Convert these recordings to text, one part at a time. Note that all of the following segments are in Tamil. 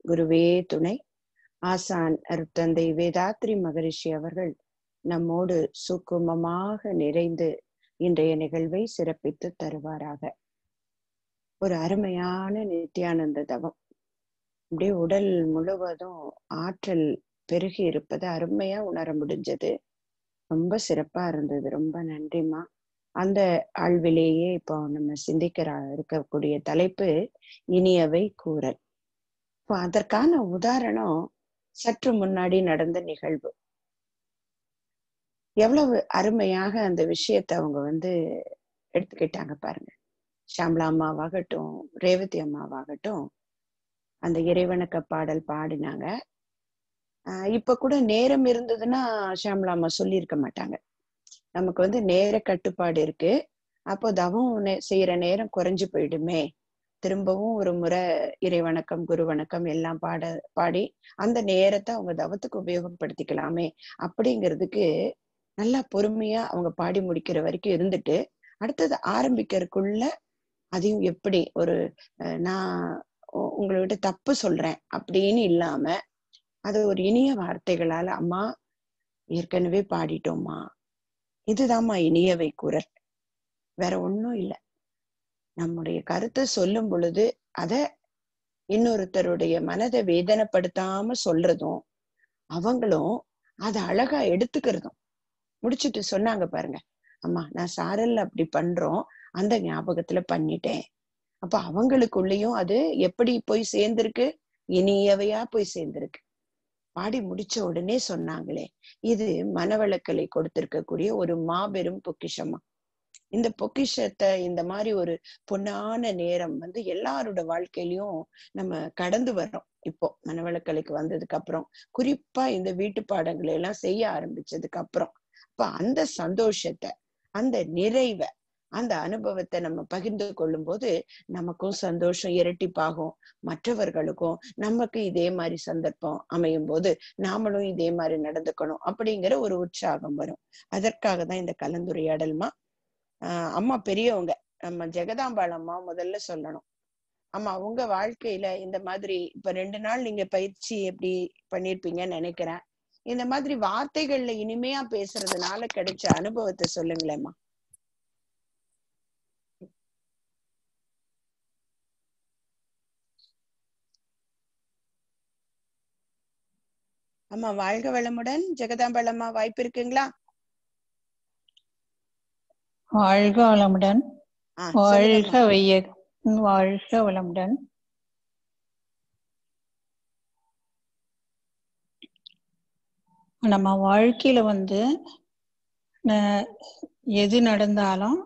குருவே துணை ஆசான் அருட்தந்தை வேதாத்ரி மகரிஷி அவர்கள் நம்மோடு சுக்குமமாக நிறைந்து இன்றைய நிகழ்வை சிறப்பித்து தருவாராக ஒரு அருமையான நித்யானந்த தவம் அப்படியே உடல் முழுவதும் ஆற்றல் பெருகி இருப்பது அருமையா உணர முடிஞ்சது ரொம்ப சிறப்பா இருந்தது ரொம்ப நன்றிமா அந்த ஆழ்விலேயே இப்போ நம்ம சிந்திக்கிற இருக்கக்கூடிய தலைப்பு இனியவை கூறல் இப்போ அதற்கான உதாரணம் சற்று முன்னாடி நடந்த நிகழ்வு எவ்வளவு அருமையாக அந்த விஷயத்த அவங்க வந்து எடுத்துக்கிட்டாங்க பாருங்க ஷாம்லா அம்மாவாகட்டும் ரேவதி அம்மாவாகட்டும் அந்த இறைவணக்க பாடல் பாடினாங்க ஆஹ் இப்ப கூட நேரம் இருந்ததுன்னா ஷாம்லா அம்மா சொல்லியிருக்க மாட்டாங்க நமக்கு வந்து நேர கட்டுப்பாடு இருக்கு அப்போ தவம் நே- செய்யற நேரம் குறைஞ்சு போயிடுமே திரும்பவும் ஒரு முறை இறைவணக்கம் குரு வணக்கம் எல்லாம் பாட பாடி அந்த நேரத்தை அவங்க தவத்துக்கு உபயோகப்படுத்திக்கலாமே அப்படிங்கிறதுக்கு நல்லா பொறுமையா அவங்க பாடி முடிக்கிற வரைக்கும் இருந்துட்டு அடுத்தது ஆரம்பிக்கிறதுக்குள்ள அதையும் எப்படி ஒரு அஹ், நான் உ- உங்கள்கிட்ட தப்பு சொல்றேன் அப்படின்னு இல்லாம அது ஒரு இனிய வார்த்தைகளால அம்மா ஏற்கனவே பாடிட்டோம்மா இதுதாம்மா இனியவை குரல் வேற ஒண்ணும் இல்ல நம்முடைய கருத்தை சொல்லும் பொழுது அத இன்னொருத்தருடைய மனதை வேதனைப்படுத்தாம சொல்றதும் அவங்களும் அதை அழகா எடுத்துக்கிறதும் முடிச்சிட்டு சொன்னாங்க பாருங்க அம்மா நான் சாரல் அப்படி பண்றோம் அந்த ஞாபகத்துல பண்ணிட்டேன் அப்ப அவங்களுக்குள்ளேயும் அது எப்படி போய் சேர்ந்திருக்கு இனியவையா போய் சேர்ந்திருக்கு பாடி முடிச்ச உடனே சொன்னாங்களே இது மனவளக்கலை கொடுத்திருக்கக்கூடிய ஒரு மாபெரும் பொக்கிஷமா இந்த பொக்கிஷத்தை இந்த மாதிரி ஒரு பொன்னான நேரம் வந்து எல்லாரோட வாழ்க்கையிலயும் நம்ம கடந்து வர்றோம் இப்போ மனவளக்கலைக்கு வந்ததுக்கு அப்புறம் குறிப்பா இந்த வீட்டு பாடங்களை எல்லாம் செய்ய ஆரம்பிச்சதுக்கு அப்புறம் அப்ப அந்த சந்தோஷத்தை அந்த நிறைவை அந்த அனுபவத்தை நம்ம பகிர்ந்து கொள்ளும் போது நமக்கும் சந்தோஷம் இரட்டிப்பாகும் மற்றவர்களுக்கும் நமக்கு இதே மாதிரி சந்தர்ப்பம் அமையும் போது நாமளும் இதே மாதிரி நடந்துக்கணும் அப்படிங்கிற ஒரு உற்சாகம் வரும் அதற்காக தான் இந்த கலந்துரையாடல்மா ஆஹ் அம்மா பெரியவங்க நம்ம ஜெகதாம்பாள் அம்மா முதல்ல சொல்லணும் ஆமா உங்க வாழ்க்கையில இந்த மாதிரி இப்ப ரெண்டு நாள் நீங்க பயிற்சி எப்படி பண்ணிருப்பீங்கன்னு நினைக்கிறேன் இந்த மாதிரி வார்த்தைகள்ல இனிமையா பேசுறதுனால கிடைச்ச அனுபவத்தை சொல்லுங்களேம்மா அம்மா வாழ்க வளமுடன் ஜெகதாம்பாள் அம்மா வாய்ப்பு இருக்குங்களா வாழ்க வளமுடன் ஆஹ் வாழ்க சொல்லுங்கம்மா வையகம் வாழ்க வளமுடன் நம்ம வாழ்க்கையில வந்து ந- எது நடந்தாலும்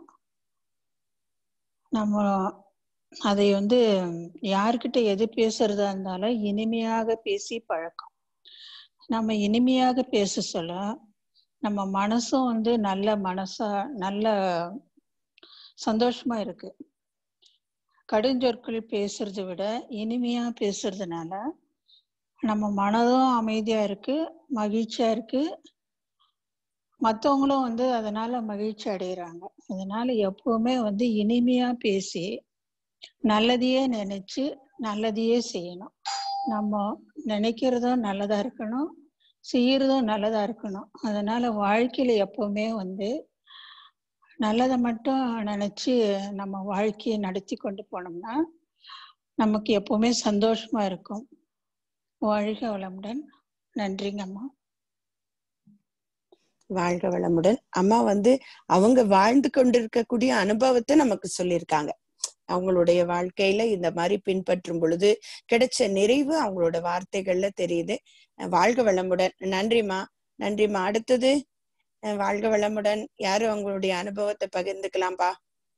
நம்ம அதை வந்து யார்கிட்ட எது பேசுறதா இருந்தாலும் இனிமையாக பேசி பழக்கம் நம்ம இனிமையாக பேச சொல்ல நம்ம மனசும் வந்து நல்ல மனசா நல்ல சந்தோஷமா இருக்கு கடுஞ்சொற்கள் பேசுறதை விட இனிமையா பேசுறதுனால நம்ம மனதும் அமைதியா இருக்கு மகிழ்ச்சியா இருக்கு மற்றவங்களும் வந்து அதனால மகிழ்ச்சி அடைகிறாங்க அதனால எப்பவுமே வந்து இனிமையா பேசி நல்லதையே நினைச்சு நல்லதையே செய்யணும் நம்ம நினைக்கிறதும் நல்லதா இருக்கணும் செய்யறதும் நல்லதா இருக்கணும் அதனால வாழ்க்கையில எப்பவுமே வந்து நல்லதை மட்டும் நினைச்சு நம்ம வாழ்க்கையை நடத்தி கொண்டு போனோம்னா நமக்கு எப்பவுமே சந்தோஷமா இருக்கும் வாழ்க வளமுடன் நன்றிங்கம்மா வாழ்க வளமுடன் அம்மா வந்து அவங்க வாழ்ந்து கொண்டிருக்கக்கூடிய அனுபவத்தை நமக்கு சொல்லியிருக்காங்க அவங்களுடைய வாழ்க்கையில இந்த மாதிரி பின்பற்றும் பொழுது கிடைச்ச நிறைவு அவங்களோட வார்த்தைகள்ல தெரியுது அஹ் வாழ்க வளமுடன் நன்றிம்மா நன்றிம்மா அடுத்தது அஹ் வாழ்க வளமுடன் யாரு அவங்களுடைய அனுபவத்தை பகிர்ந்துக்கலாம்பா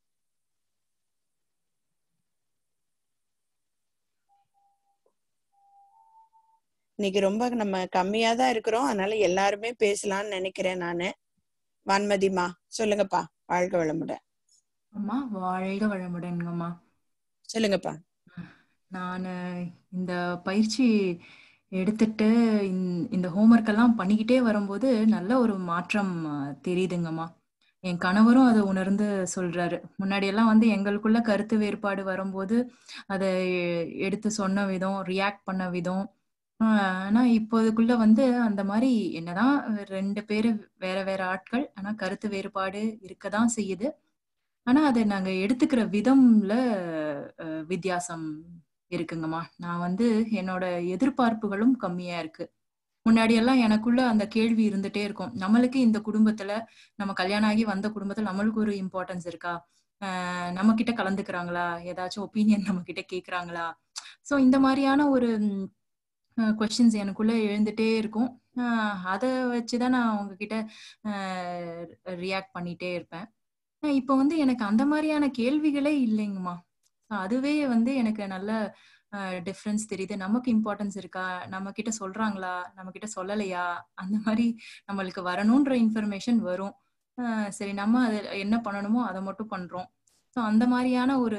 இன்னைக்கு ரொம்ப நம்ம கம்மியா தான் இருக்கிறோம் அதனால எல்லாருமே பேசலாம்னு நினைக்கிறேன் நானு வான்மதிமா சொல்லுங்கப்பா வாழ்க வளமுடன் அம்மா வாழ்க வளமுடன்ங்கம்மா சொல்லுங்கப்பா நான் இந்த பயிற்சி எடுத்துட்டு இந்த- இந்த ஹோம்ஒர்க் எல்லாம் பண்ணிக்கிட்டே வரும்போது நல்ல ஒரு மாற்றம் அஹ், தெரியுதுங்கம்மா என் கணவரும் அதை உணர்ந்து சொல்றாரு முன்னாடி எல்லாம் வந்து எங்களுக்குள்ள கருத்து வேறுபாடு வரும்போது அதை எடுத்து சொன்ன விதம் ரியாக்ட் பண்ண விதம் ஆஹ் ஆனா இப்போதுக்குள்ள வந்து அந்த மாதிரி என்னதான் ரெண்டு பேரு வேற வேற ஆட்கள் ஆனா கருத்து வேறுபாடு இருக்கதான் செய்யுது ஆனா அதை நாங்க எடுத்துக்கிற விதம்ல அஹ், வித்தியாசம் இருக்குங்கம்மா நான் வந்து என்னோட எதிர்பார்ப்புகளும் கம்மியா இருக்கு முன்னாடி எல்லாம் எனக்குள்ள அந்த கேள்வி இருந்துட்டே இருக்கும் நம்மளுக்கு இந்த குடும்பத்துல நம்ம கல்யாணம் ஆகி வந்த குடும்பத்துல நம்மளுக்கு ஒரு இம்பார்ட்டன்ஸ் இருக்கா ஆஹ் நம்ம கிட்ட கலந்துக்கிறாங்களா ஏதாச்சும் ஒப்பீனியன் நம்ம கிட்ட கேக்குறாங்களா சோ இந்த மாதிரியான ஒரு கொஸ்டின்ஸ் எனக்குள்ள எழுந்துட்டே இருக்கும் ஆஹ் அதை வச்சுதான் நான் உங்ககிட்ட ரியாக்ட் பண்ணிட்டே இருப்பேன் ஆஹ் இப்போ வந்து எனக்கு அந்த மாதிரியான கேள்விகளே இல்லைங்கம்மா So அதுவே வந்து எனக்கு நல்ல டிஃப்ரென்ஸ் தெரியுது நமக்கு இம்பார்ட்டன்ஸ் இருக்கா நம்ம கிட்ட சொல்றாங்களா நம்ம கிட்ட சொல்லலையா அந்த மாதிரி நம்மளுக்கு வரணுன்ற இன்ஃபர்மேஷன் வரும் ஆஹ் சரி நம்ம அது என்ன பண்ணணுமோ அதை மட்டும் பண்றோம் ஸோ அந்த மாதிரியான ஒரு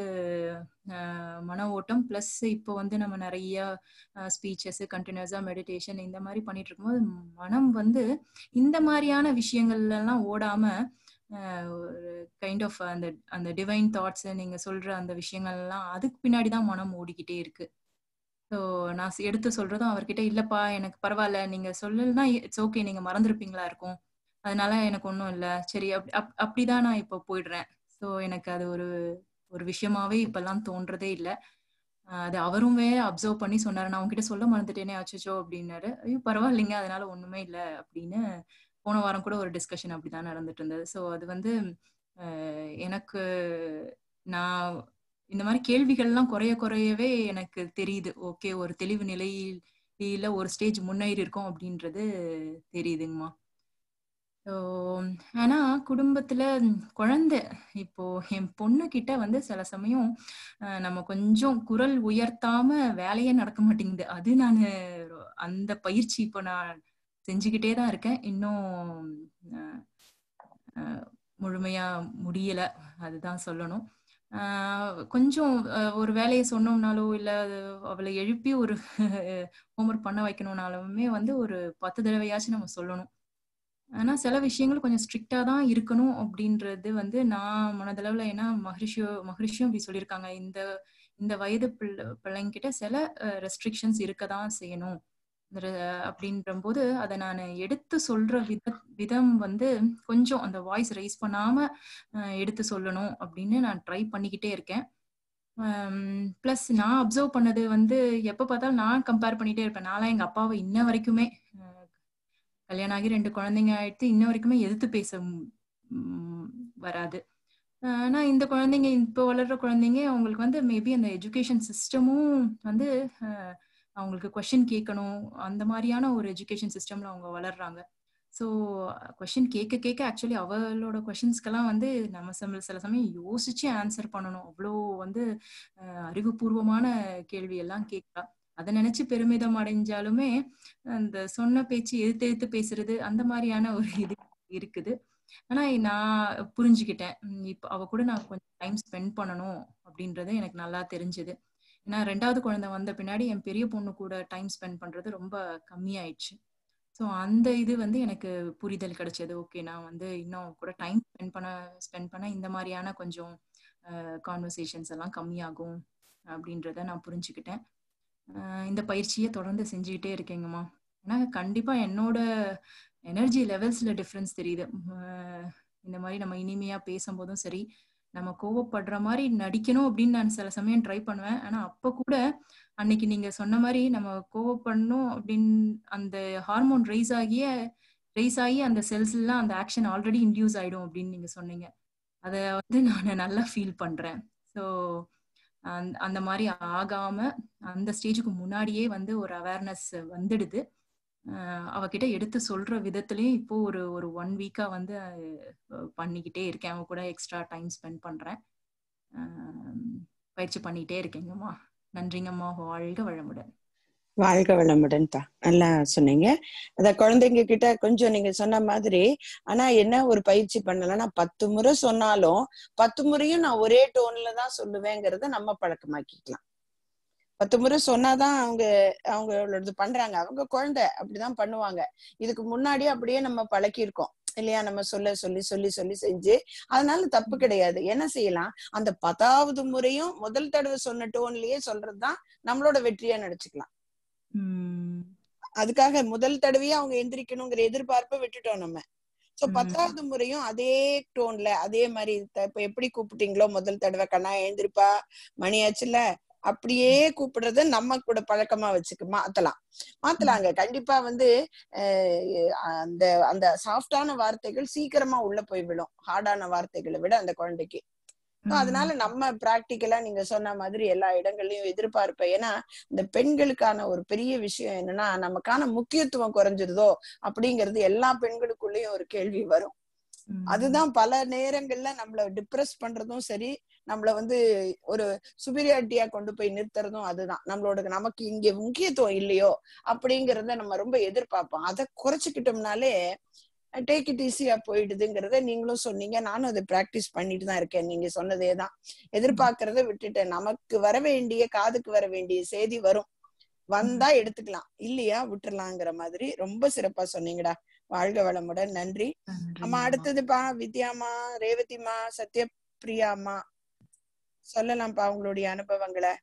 ஆஹ் மன ஓட்டம் ப்ளஸ் இப்போ வந்து நம்ம நிறைய ஸ்பீச்சஸ் கண்டினியூஸா மெடிடேஷன் இந்த மாதிரி பண்ணிட்டு இருக்கும்போது மனம் வந்து இந்த மாதிரியான விஷயங்கள்ல எல்லாம் ஓடாம ஆஹ் ஒரு கைண்ட் ஆஃப் அந்த அந்த டிவைன் தாட்ஸ் நீங்க சொல்ற அந்த விஷயங்கள் எல்லாம் அதுக்கு பின்னாடி தான் மனம் ஓடிக்கிட்டே இருக்கு ஸோ நான் ஸ் எடுத்து சொல்றதும் அவர்கிட்ட இல்லப்பா எனக்கு பரவாயில்ல நீங்க சொல்லலைன்னா இட்ஸ் ஓகே நீங்க மறந்துருப்பீங்களா இருக்கும் அதனால எனக்கு ஒன்றும் இல்லை சரி அப் அப் அப்படிதான் நான் இப்போ போயிடுறேன் ஸோ எனக்கு அது ஒரு ஒரு விஷயமாவே இப்பெல்லாம் தோன்றதே இல்லை அது அவருமே அப்சர்வ் பண்ணி சொன்னாரு நான் உங்ககிட்ட சொல்ல மறந்துட்டேனே அச்சோ அப்படின்னாரு ஐயோ பரவாயில்லைங்க அதனால ஒண்ணுமே இல்லை அப்படின்னு போன வாரம் கூட ஒரு டிஸ்கஷன் அப்படிதான் நடந்துட்டு இருந்தது ஸோ அது வந்து அஹ், எனக்கு நான் இந்த மாதிரி கேள்விகள்லாம் குறைய குறையவே எனக்கு தெரியுது ஓகே ஒரு தெளிவு நிலையில ஒரு ஸ்டேஜ் முன்னேறி இருக்கோம் அப்படின்றது தெரியுதுங்கம்மா ஸோ ஆனா குடும்பத்துல குழந்தை இப்போ என் பொண்ணு கிட்ட வந்து சில சமயம் அஹ், நம்ம கொஞ்சம் குரல் உயர்த்தாம வேலையே நடக்க மாட்டேங்குது அது நான் அந்த பயிற்சி இப்போ நான் செஞ்சுக்கிட்டே தான் இருக்கேன் இன்னும் அஹ், அஹ், முழுமையா முடியல அதுதான் சொல்லணும் ஆஹ் கொஞ்சம் அஹ், ஒரு வேலையை சொன்னோம்னாலோ இல்ல அது அவளை எழுப்பி ஒரு ஹோம்ஒர்க் பண்ண வைக்கணும்னாலுமே வந்து ஒரு பத்து தடவையாச்சும் நம்ம சொல்லணும் ஆனா சில விஷயங்கள் கொஞ்சம் ஸ்ட்ரிக்டா தான் இருக்கணும் அப்படின்றது வந்து நான் மனதளவுல ஏன்னா மகரிஷியோ மகரிஷியும் இப்படி சொல்லியிருக்காங்க இந்த இந்த வயது பிள்ளை பிள்ளைங்கிட்ட சில ரெஸ்ட்ரிக்ஷன்ஸ் இருக்க தான் செய்யணும் அப்படின்ற போது அதை நான் எடுத்து சொல்ற வித விதம் வந்து கொஞ்சம் அந்த வாய்ஸ் ரைஸ் பண்ணாம அஹ், எடுத்து சொல்லணும் அப்படின்னு நான் ட்ரை பண்ணிக்கிட்டே இருக்கேன் ப்ளஸ் நான் அப்சர்வ் பண்ணது வந்து எப்போ பார்த்தாலும் நான் கம்பேர் பண்ணிட்டே இருப்பேன் நான்லாம் எங்க அப்பாவை இன்ன வரைக்குமே அஹ், கல்யாணம் ஆகி ரெண்டு குழந்தைங்க ஆயிடுத்து இன்ன வரைக்குமே எதிர்த்து பேச ம், ம், வராது அஹ், ஆனா இந்த குழந்தைங்க இப்போ வளர்ற குழந்தைங்க அவங்களுக்கு வந்து மேபி அந்த எஜுகேஷன் சிஸ்டமும் வந்து அஹ், அவங்களுக்கு கொஷின் கேட்கணும் அந்த மாதிரியான ஒரு எஜுகேஷன் சிஸ்டம்ல அவங்க வளர்றாங்க ஸோ கொஷின் கேட்க கேட்க ஆக்சுவலி அவளோட கொஷின்ஸ்க்கெல்லாம் வந்து நம்ம சம சில சமயம் யோசிச்சு ஆன்சர் பண்ணணும் அவ்வளோ வந்து அஹ், அறிவுபூர்வமான கேள்வி எல்லாம் கேட்கறா அதை நினைச்சு பெருமிதம் அடைஞ்சாலுமே அந்த சொன்ன பேச்சு எதிர்த்து எதிர்த்து பேசுறது அந்த மாதிரியான ஒரு இது இருக்குது ஆனா நான் புரிஞ்சுக்கிட்டேன் உம் இப்ப அவ கூட நான் கொஞ்சம் டைம் ஸ்பெண்ட் பண்ணணும் அப்படின்றது எனக்கு நல்லா தெரிஞ்சது ஏன்னா ரெண்டாவது குழந்தை வந்த பின்னாடி என் பெரிய பொண்ணு கூட டைம் ஸ்பெண்ட் பண்றது ரொம்ப கம்மியாயிடுச்சு ஸோ அந்த இது வந்து எனக்கு புரிதல் கிடைச்சது ஓகே நான் வந்து இன்னும் கூட டைம் ஸ்பெண்ட் பண்ண ஸ்பெண்ட் பண்ண இந்த மாதிரியான கொஞ்சம் கான்வர்சேஷன்ஸ் எல்லாம் கம்மியாகும் அப்படின்றத நான் புரிஞ்சுக்கிட்டேன் அஹ் இந்த பயிற்சியை தொடர்ந்து செஞ்சுக்கிட்டே இருக்கேங்கம்மா ஏன்னா கண்டிப்பா என்னோட எனர்ஜி லெவல்ஸ்ல டிஃப்ரென்ஸ் தெரியுது அஹ் இந்த மாதிரி நம்ம இனிமையா பேசும்போதும் சரி நம்ம கோவப்படுற மாதிரி நடிக்கணும் அப்படின்னு நான் சில சமயம் ட்ரை பண்ணுவேன் ஆனா அப்ப கூட அன்னைக்கு நீங்க சொன்ன மாதிரி நம்ம கோவப்படணும் அப்படின்னு அந்த ஹார்மோன் ரைஸ் ஆகிய ரைஸ் ஆகி அந்த செல்ஸ் எல்லாம் அந்த ஆக்ஷன் ஆல்ரெடி இன்டியூஸ் ஆயிடும் அப்படின்னு நீங்க சொன்னீங்க அதை வந்து நான் நல்லா ஃபீல் பண்றேன் ஸோ அந்த அந்த மாதிரி ஆகாம அந்த ஸ்டேஜுக்கு முன்னாடியே வந்து ஒரு அவேர்னஸ் வந்துடுது அஹ் அவகிட்ட எடுத்து சொல்ற விதத்துலயும் இப்போ ஒரு ஒரு ஒன் வீக்கா வந்து அஹ் பண்ணிக்கிட்டே இருக்கேன் அவ கூட எக்ஸ்ட்ரா டைம் ஸ்பெண்ட் பண்றேன் அஹ் பயிற்சி பண்ணிட்டே இருக்கேங்கம்மா நன்றிங்கம்மா வாழ்க வளமுடன் வாழ்க வளமுடன்ப்பா நல்லா சொன்னீங்க அத குழந்தைங்க கிட்ட கொஞ்சம் நீங்க சொன்ன மாதிரி ஆனா என்ன ஒரு பயிற்சி பண்ணலன்னா பத்து முறை சொன்னாலும் பத்து முறையும் நான் ஒரே டோன்ல தான் சொல்லுவேங்கிறத நம்ம பழக்கமாக்கிக்கலாம் பத்து முறை சொன்னாதான் அவங்க அவங்களோடது பண்றாங்க அவங்க குழந்தை அப்படிதான் பண்ணுவாங்க இதுக்கு முன்னாடியே அப்படியே நம்ம பழக்கியிருக்கோம் இல்லையா நம்ம சொல்ல சொல்லி சொல்லி சொல்லி செஞ்சு அதனால தப்பு கிடையாது என்ன செய்யலாம் அந்த பத்தாவது முறையும் முதல் தடவை சொன்ன டோன்லயே சொல்றதுதான் நம்மளோட வெற்றியா நினைச்சுக்கலாம் ம். அதுக்காக முதல் தடவையே அவங்க எந்திரிக்கணுங்கிற எதிர்பார்ப்பை விட்டுட்டோம் நம்ம சோ ம். பத்தாவது முறையும் அதே டோன்ல அதே மாதிரி த- இப்ப எப்படி கூப்பிட்டீங்களோ முதல் தடவை கண்ணா எழுந்திருப்பா மணி ஆச்சுல அப்படியே கூப்பிடுறத நம்ம கூட பழக்கமா வச்சுக்க மாத்தலாம் மாத்தலாங்க கண்டிப்பா வந்து அஹ், அந்த அந்த சாஃப்டான வார்த்தைகள் சீக்கிரமா உள்ள போய் விடும் ஹார்டான வார்த்தைகளை விட அந்த குழந்தைக்கு So, அதனால நம்ம பிராக்டிக்கலா நீங்க சொன்ன மாதிரி எல்லா இடங்கள்லயும் எதிர்பார்ப்பேன் ஏன்னா இந்த பெண்களுக்கான ஒரு பெரிய விஷயம் என்னன்னா நமக்கான முக்கியத்துவம் குறைஞ்சிருதோ அப்படிங்கிறது எல்லா பெண்களுக்குள்ளயும் ஒரு கேள்வி வரும் ம். அதுதான் பல நேரங்கள்ல நம்மள டிப்ரெஸ் பண்றதும் சரி நம்மள வந்து ஒரு சுபீரியாரிட்டியா கொண்டு போய் நிறுத்துறதும் அதுதான் நம்மளோட நமக்கு இங்க முக்கியத்துவம் இல்லையோ அப்படிங்கறத நம்ம ரொம்ப எதிர்பார்ப்போம் அதை குறைச்சுக்கிட்டோம்னாலே டேக் இட் ஈஸியா போயிடுதுங்கிறத நீங்களும் சொன்னீங்க நானும் அதை பிராக்டிஸ் பண்ணிட்டு தான் இருக்கேன் நீங்க சொன்னதே தான் எதிர்பார்க்கறத விட்டுட்டேன் நமக்கு வர வேண்டிய காதுக்கு வர வேண்டிய செய்தி வரும் வந்தா எடுத்துக்கலாம் இல்லையா விட்டுறலாங்கிற மாதிரி ரொம்ப சிறப்பா சொன்னீங்கடா வாழ்க வளமுடன் நன்றி நன்றி அம்மா அம்மா. அடுத்ததுப்பா வித்யாமா ரேவதிமா சத்யபிரியாமா சொல்லலாம்ப்பா உங்களுடைய அனுபவங்களை